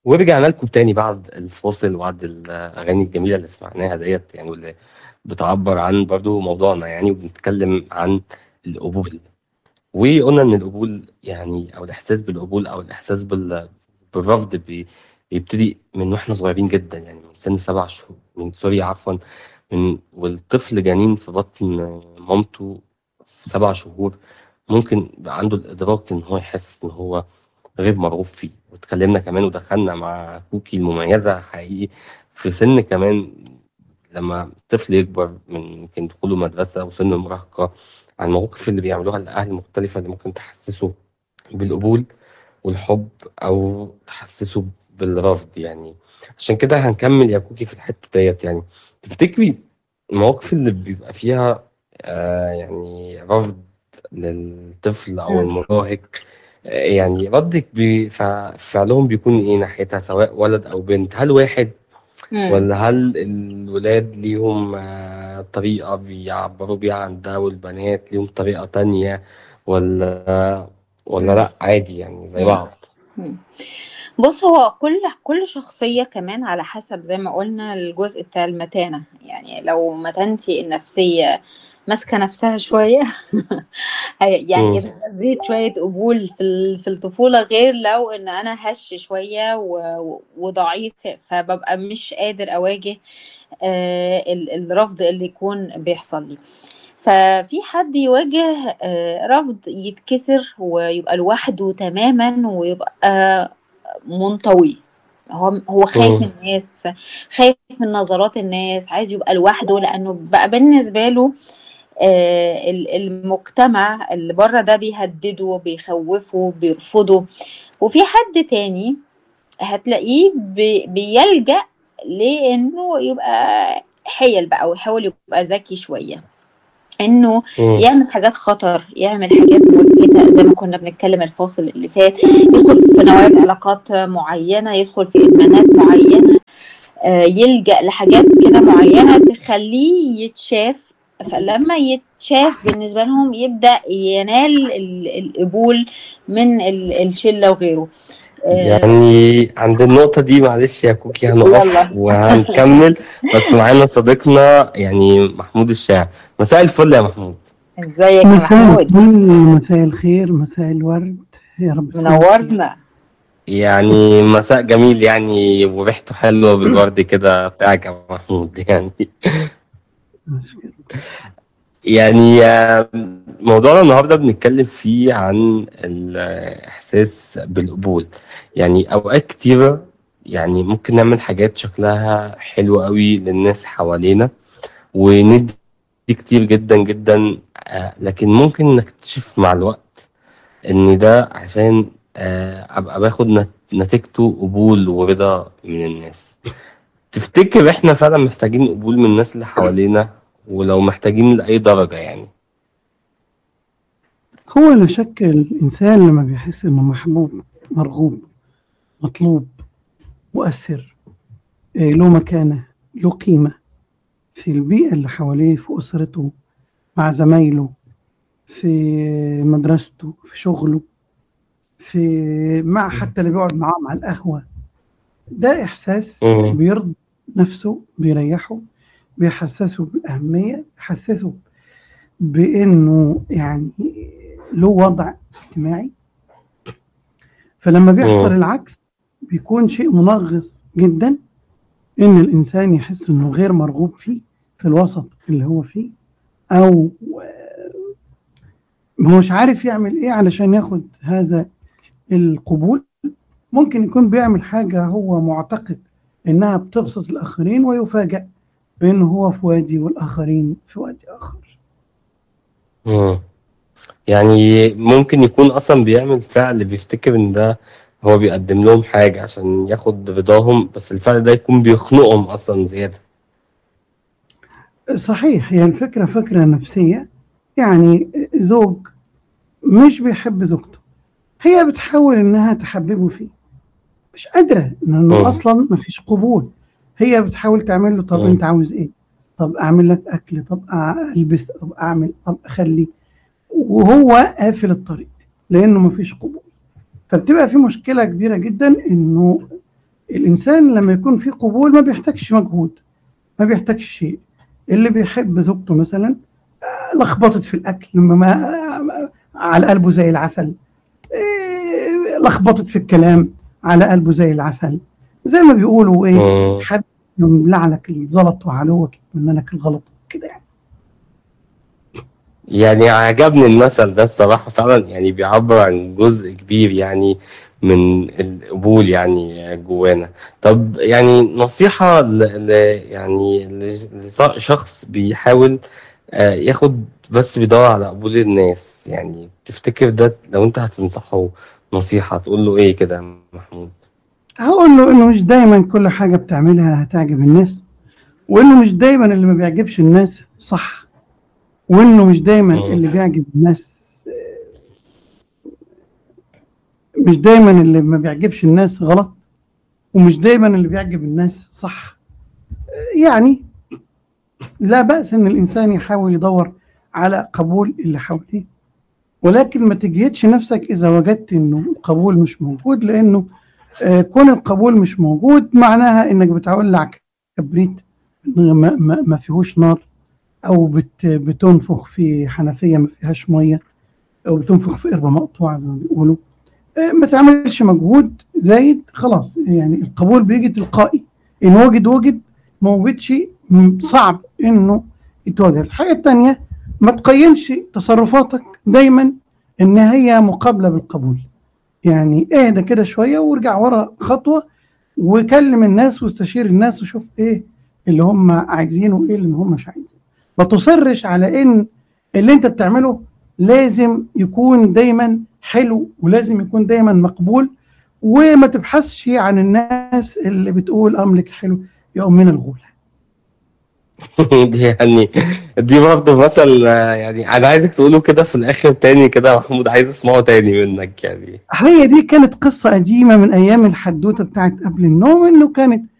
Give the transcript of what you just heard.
ورجعنا لكم تاني بعد الفاصل وبعد الأغاني الجميلة اللي سمعناها ديت يعني واللي بتعبر عن برضو موضوعنا يعني وبنتكلم عن القبول وقلنا إن القبول يعني أو الإحساس بالقبول أو الإحساس بال... بالرفض بي... بيبتدي من واحنا صغيرين جدا يعني من سن سبع شهور من سوري عفوا من والطفل جنين في بطن مامته في سبع شهور ممكن يبقى عنده الإدراك إن هو يحس إن هو غير مرغوب فيه واتكلمنا كمان ودخلنا مع كوكي المميزة حقيقي في سن كمان لما الطفل يكبر من يمكن دخوله مدرسة وسن المراهقة عن المواقف اللي بيعملوها الأهل المختلفة اللي ممكن تحسسه بالقبول والحب أو تحسسه بالرفض يعني عشان كده هنكمل يا كوكي في الحتة ديت يعني تفتكري المواقف اللي بيبقى فيها آه يعني رفض للطفل أو مم. المراهق آه، يعني ردك بي- فع- فعلهم بيكون ايه ناحيتها سواء ولد او بنت هل واحد مم. ولا هل الولاد ليهم آه، طريقة بيعبروا بيها عن ده والبنات ليهم طريقة تانية ولا ولا لا عادي يعني زي مم. بعض مم. بص هو كل كل شخصية كمان على حسب زي ما قلنا الجزء بتاع المتانة يعني لو متانتي النفسية ماسكة نفسها شوية يعني مم. إذا زيد شوية قبول في ال- في الطفولة غير لو إن أنا هش شوية و- وضعيف فببقى مش قادر أواجه آه، ال- الرفض اللي يكون بيحصل لي ففي حد يواجه آه، رفض يتكسر ويبقى لوحده تماما ويبقى منطوي هو هو خايف من مم. الناس خايف من نظرات الناس عايز يبقى لوحده لأنه بقى بالنسبة له آه، ال- المجتمع اللي بره ده بيهدده بيخوفه بيرفضه وفي حد تاني هتلاقيه بي- بيلجأ لانه يبقى حيل بقى ويحاول يبقى ذكي شويه انه مم. يعمل حاجات خطر يعمل حاجات ملفتة زي ما كنا بنتكلم الفاصل اللي فات يدخل في نوعية علاقات معينة يدخل في إدمانات معينة آه، يلجأ لحاجات كده معينة تخليه يتشاف فلما يتشاف بالنسبة لهم يبدأ ينال ال- القبول من ال- الشلة وغيره آه، يعني عند النقطة دي معلش يا كوكي هنقف يلا وهنكمل بس معانا صديقنا يعني محمود الشاعر مساء الفل يا محمود ازيك يا مساء محمود الفل مساء الخير مساء الورد يا رب تكون بخير منورنا يعني مساء جميل يعني وريحته حلوة بالورد كده بتاعك يا محمود يعني مشكلة. يعني آه، موضوعنا النهارده بنتكلم فيه عن الإحساس بالقبول يعني أوقات كتيرة يعني ممكن نعمل حاجات شكلها حلو قوي للناس حوالينا وندي كتير جدا جدا آه، لكن ممكن نكتشف مع الوقت إن ده عشان آه، أبقى باخد نت- نتيجته قبول ورضا من الناس تفتكر إحنا فعلا محتاجين قبول من الناس اللي حوالينا ولو محتاجين لأي درجة يعني هو لا شك الإنسان لما بيحس إنه محبوب مرغوب مطلوب مؤثر إيه، له مكانة له قيمة في البيئة اللي حواليه في أسرته مع زمايله في مدرسته في شغله في مع حتى اللي بيقعد معاهم على القهوة ده إحساس مم. بيرضي نفسه بيريحه بيحسسه بالأهمية يحسسه بإنه يعني له وضع اجتماعي فلما بيحصل مم. العكس بيكون شيء منغص جدا إن الإنسان يحس إنه غير مرغوب فيه في الوسط اللي هو فيه أو هو مش عارف يعمل إيه علشان ياخد هذا القبول ممكن يكون بيعمل حاجة هو معتقد إنها بتبسط الآخرين ويفاجأ بأنه هو في وادي والآخرين في وادي آخر مم. يعني ممكن يكون أصلا بيعمل فعل بيفتكر إن ده هو بيقدم لهم حاجة عشان ياخد رضاهم بس الفعل ده يكون بيخنقهم أصلا زيادة صحيح هي الفكرة فكرة نفسية يعني زوج مش بيحب زوجته هي بتحاول إنها تحببه فيه مش قادرة لأنه مم. أصلا مفيش قبول هي بتحاول تعمل له طب مم. أنت عاوز إيه؟ طب أعمل لك أكل طب ألبس طب أعمل طب أخلي وهو قافل الطريق لأنه مفيش قبول فبتبقى في مشكلة كبيرة جدا إنه الانسان لما يكون في قبول ما بيحتاجش مجهود ما بيحتاجش شيء اللي بيحب زوجته مثلا آه، لخبطت في الاكل ما ما- على قلبه زي العسل إيه، لخبطت في الكلام على قلبه زي العسل زي ما بيقولوا ايه مم. حد يملع لك الزلط وعلوك يتمنى لك الغلط كده يعني يعني عجبني المثل ده الصراحة فعلا يعني بيعبر عن جزء كبير يعني من القبول يعني جوانا طب يعني نصيحة ل... ل... يعني ل- لشخص بيحاول آه، ياخد بس بيدور على قبول الناس يعني تفتكر ده لو انت هتنصحه نصيحة تقول له ايه كده يا محمود هقول له انه مش دايما كل حاجه بتعملها هتعجب الناس وانه مش دايما اللي ما بيعجبش الناس صح وانه مش دايما مم. اللي بيعجب الناس مش دايما اللي ما بيعجبش الناس غلط ومش دايما اللي بيعجب الناس صح يعني لا بأس ان الانسان يحاول يدور على قبول اللي حواليه ولكن ما تجهدش نفسك اذا وجدت انه القبول مش موجود لانه آه، كون القبول مش موجود معناها انك بتولع كبريت ما, ما, ما فيهوش نار او بت بتنفخ في حنفيه ما فيهاش ميه او بتنفخ في قربه مقطوعه زي ما بيقولوا آه، ما تعملش مجهود زايد خلاص يعني القبول بيجي تلقائي ان وجد وجد ما وجدش م- صعب انه يتوجد الحاجه الثانيه ما تقيمش تصرفاتك دايما ان هي مقابله بالقبول يعني اهدى كده شويه وارجع ورا خطوه وكلم الناس واستشير الناس وشوف ايه اللي هم عايزينه وايه اللي هم مش عايزينه ما تصرش على ان اللي انت بتعمله لازم يكون دايما حلو ولازم يكون دايما مقبول وما تبحثش عن الناس اللي بتقول املك حلو يا امنا الغول دي يعني دي برضه مثل آه، يعني انا عايزك تقوله كده في الاخر تاني كده يا محمود عايز اسمعه تاني منك يعني هي دي كانت قصة قديمة من أيام الحدوتة بتاعت قبل النوم إنه كانت